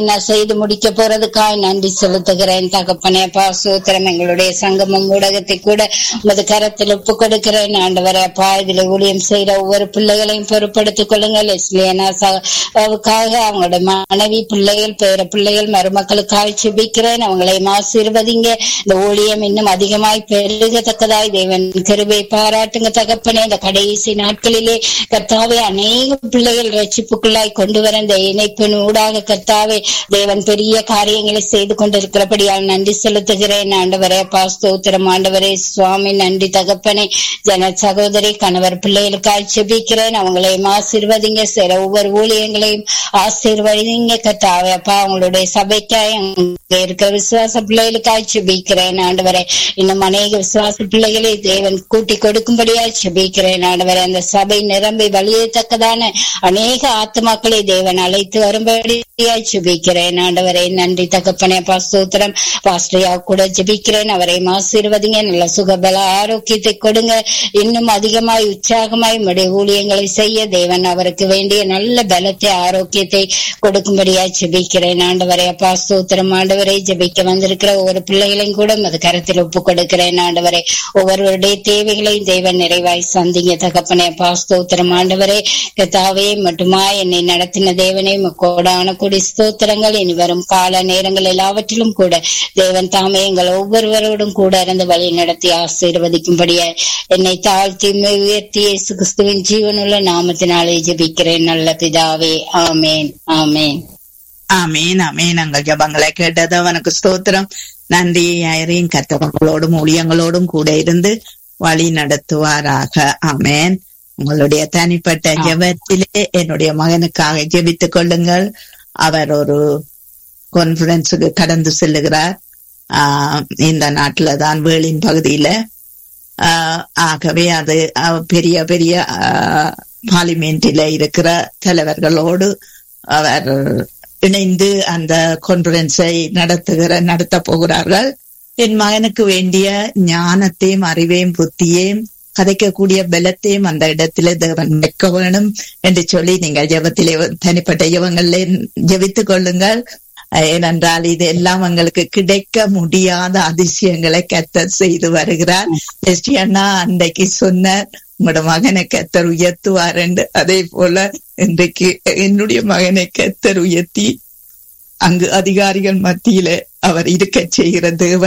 நான் செய்து முடிக்க போறதுக்காய் நன்றி செலுத்துகிறேன் தகப்பனே அப்பா சூத்திரம் எங்களுடைய சங்கமம் ஊடகத்தை கூட உமது கரத்தில் ஒப்பு கொடுக்கிறேன் ஆண்டவரே அப்பா இதுல ஊழியம் செய்யற ஒவ்வொரு பிள்ளைகளையும் பொறுப்படுத்திக் கொள்ளுங்கள் எஸ்லியனா அவங்களுக்காக அவங்களோட மனைவி பிள்ளைகள் பேர பிள்ளைகள் மருமக்களுக்காக செபிக்கிறேன் அவங்களையும் ஆசீர்வதிங்க இந்த ஊழியம் இன்னும் அதிகமாய் பெருகத்தக்கதாய் தேவன் கிருபை பாராட்டுங்க தகப்பனே இந்த கடைசி நாட்களிலே கர்த்தாவே அநேக பிள்ளைகள் ரட்சிப்புக்குள்ளாய் கொண்டு வர இந்த இணைப்பின் ஊடாக கர்த்தாவே தேவன் பெரிய காரியங்களை செய்து கொண்டிருக்கிறபடியால் நன்றி செலுத்துகிறேன் ஆண்டவரே பாஸ்தோத்திரம் ஆண்டவரே சுவாமி நன்றி தகப்பனே ஜன சகோதரி கணவர் பிள்ளைகளுக்காக செபிக்கிறேன் அவங்களையும் ஆசீர்வதிங்க சில ஒவ்வொரு ஊழியங்களையும் ஆசீர்வதிங்க கர்த்தாவே அப்பா அவங்களுடைய சபைக்காய் அங்க இருக்கிற விசுவாச பிள்ளைகளுக்காக செபிக்கிறேன் ஆண்டவரே இன்னும் அநேக விசுவாச பிள்ளைகளை தேவன் கூட்டி கொடுக்கும்படியாய் செபிக்கிறேன் ஆண்டவரே அந்த சபை நிரம்பி வழியத்தக்கதான அநேக ஆத்மாக்களை தேவன் அழைத்து வரும்படியாய் ஜெபிக்கிறேன் ஆண்டவரை நன்றி தகப்பனே பாஸ்தோத்திரம் பாஸ்டரியா கூட ஜெபிக்கிறேன் அவரை ஆசீர்வதிங்க நல்ல சுகபல ஆரோக்கியத்தை கொடுங்க இன்னும் அதிகமாய் உற்சாகமாய் உடைய ஊழியங்களை செய்ய தேவன் அவருக்கு வேண்டிய நல்ல பலத்தை ஆரோக்கியத்தை கொடுக்கும்படியாய் ஜெபிக்கிறேன் ஆண்டவரை அப்பா ஸ்தோத்திரம் ஆண்டவரை ஜெபிக்க வந்திருக்கிற ஒவ்வொரு பிள்ளைகளையும் கூட அது கரத்தில் ஒப்பு கொடுக்கிறேன் ஆண்டவரை ஒவ்வொருவருடைய தேவைகளையும் தேவன் நிறைவாய் சந்திங்க தகப்பனே அப்பா ஸ்தோத்திரம் ஆண்டவரே கத்தாவே மட்டுமா என்னை நடத்தின தேவனே கோடான கொடி ஸ்தோத்திரங்கள் இனி வரும் கால நேரங்கள் எல்லாவற்றிலும் கூட தேவன் தாமே எங்கள் ஒவ்வொருவரோடும் கூட இருந்து வழி நடத்தி ஆசீர்வதிக்கும்படியா என்னை தாழ்த்தி உயர்த்தி இயேசு கிறிஸ்துவின் ஜீவனுள்ள நாமத்தினாலே ஜெபிக்கிறேன் நல்ல பிதாவே ஆமேன் ஆமேன் ஆமீன் ஆமீன் நாங்கள் ஜபங்களை கேட்டது அவனுக்கு ஸ்தோத்திரம் நன்றி ஐயரையும் கத்தவங்களோடும் ஊழியங்களோடும் கூட இருந்து வழி நடத்துவாராக ஆமேன் உங்களுடைய தனிப்பட்ட ஜெபத்திலே என்னுடைய மகனுக்காக ஜெபித்துக் கொள்ளுங்கள் அவர் ஒரு கான்பரன்ஸுக்கு கடந்து செல்லுகிறார் ஆஹ் இந்த நாட்டுல தான் வேளின் பகுதியில ஆஹ் ஆகவே அது பெரிய பெரிய பார்லிமெண்டில இருக்கிற தலைவர்களோடு அவர் இணைந்து அந்த கான்பரன்ஸை நடத்துகிற நடத்த போகிறார்கள் என் மகனுக்கு வேண்டிய ஞானத்தையும் அறிவையும் புத்தியையும் கதைக்கக்கூடிய பலத்தையும் அந்த இடத்துல தேவன் வைக்க வேணும் என்று சொல்லி நீங்கள் ஜபத்திலே தனிப்பட்ட யுவங்களிலே ஜபித்துக் கொள்ளுங்கள் ஏனென்றால் இது எல்லாம் எங்களுக்கு கிடைக்க முடியாத அதிசயங்களை கத்தர் செய்து வருகிறார் அண்ணா அன்றைக்கு சொன்னார் உங்களோட மகனை கத்தர் உயர்த்துவார் என்று அதே போல இன்றைக்கு என்னுடைய மகனை கத்தர் உயர்த்தி அங்கு அதிகாரிகள் மத்தியில அவர் இருக்க செய்கிற தேவன்